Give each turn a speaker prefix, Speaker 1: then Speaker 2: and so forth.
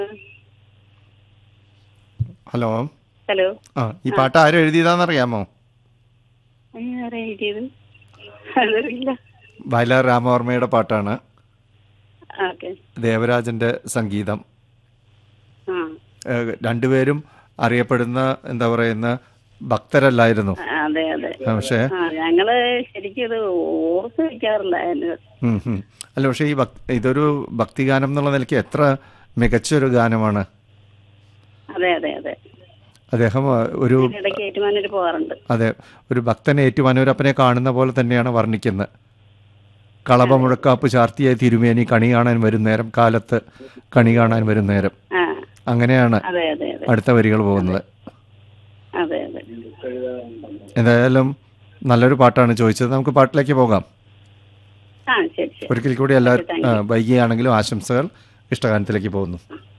Speaker 1: Hello
Speaker 2: hello
Speaker 1: ആ ഈ പാട്ട് ആരും എഴുതിയതാണെന്നറിയാമോ
Speaker 2: ആരാ എഴുതിയത് അതറിയില്ല
Speaker 1: വയലാർ രാമവർമ്മയുടെ പാട്ടാണ്
Speaker 2: ഓക്കെ
Speaker 1: ദേവരാജന്റെ സംഗീതം
Speaker 2: ആ
Speaker 1: ഏഹ് രണ്ടുപേരും അറിയപ്പെടുന്ന എന്താ പറയുന്ന ഭക്തരല്ലായിരുന്നു
Speaker 2: അതെ അതെ
Speaker 1: ആ, പക്ഷേ
Speaker 2: ആ ഞങ്ങള് ശരിക്കും ഇത് ഓർത്ത് വെക്കാറില്ല അതിന്
Speaker 1: ഉം, ഉം. അല്ല പക്ഷേ ഈ ഭക് ഇതൊരു ഭക്തിഗാനം എന്നുള്ള നിലയ്ക്ക് എത്ര മികച്ചൊരു ഗാനമാണ്
Speaker 2: അതെ അതെ അതെ
Speaker 1: അദ്ദേഹം ആ, ഒരു
Speaker 2: ഇടയ്ക്ക് ഏറ്റുമാനൂര് പോകാറുണ്ട്
Speaker 1: അതെ ഒരു ഭക്തനെ ഏറ്റുമാനൂരപ്പനെ കാണുന്ന പോലെ തന്നെയാണ് വർണ്ണിക്കുന്നത് കളഭ മുഴക്കാപ്പ് ചാർത്തിയ തിരുമേനി കണി കാണാൻ വരും നേരം കാലത്ത് കണി കാണാൻ വരും നേരം
Speaker 2: ആ
Speaker 1: അങ്ങനെയാണ്
Speaker 2: അതെ അതെ അതെ
Speaker 1: അടുത്ത വരികൾ പോകുന്നത്
Speaker 2: അതെ അതെ
Speaker 1: എന്തായാലും നല്ലൊരു പാട്ടാണ് ചോദിച്ചത് നമുക്ക് പാട്ടിലേക്ക് പോകാം
Speaker 2: ആ ശരി ശരി
Speaker 1: ഒരിക്കൽ കൂടി എല്ലാവരും ആ, വൈകിയാണെങ്കിലും ആശംസകൾ ഇഷ്ടഗാനത്തിലേക്ക് പോകുന്നു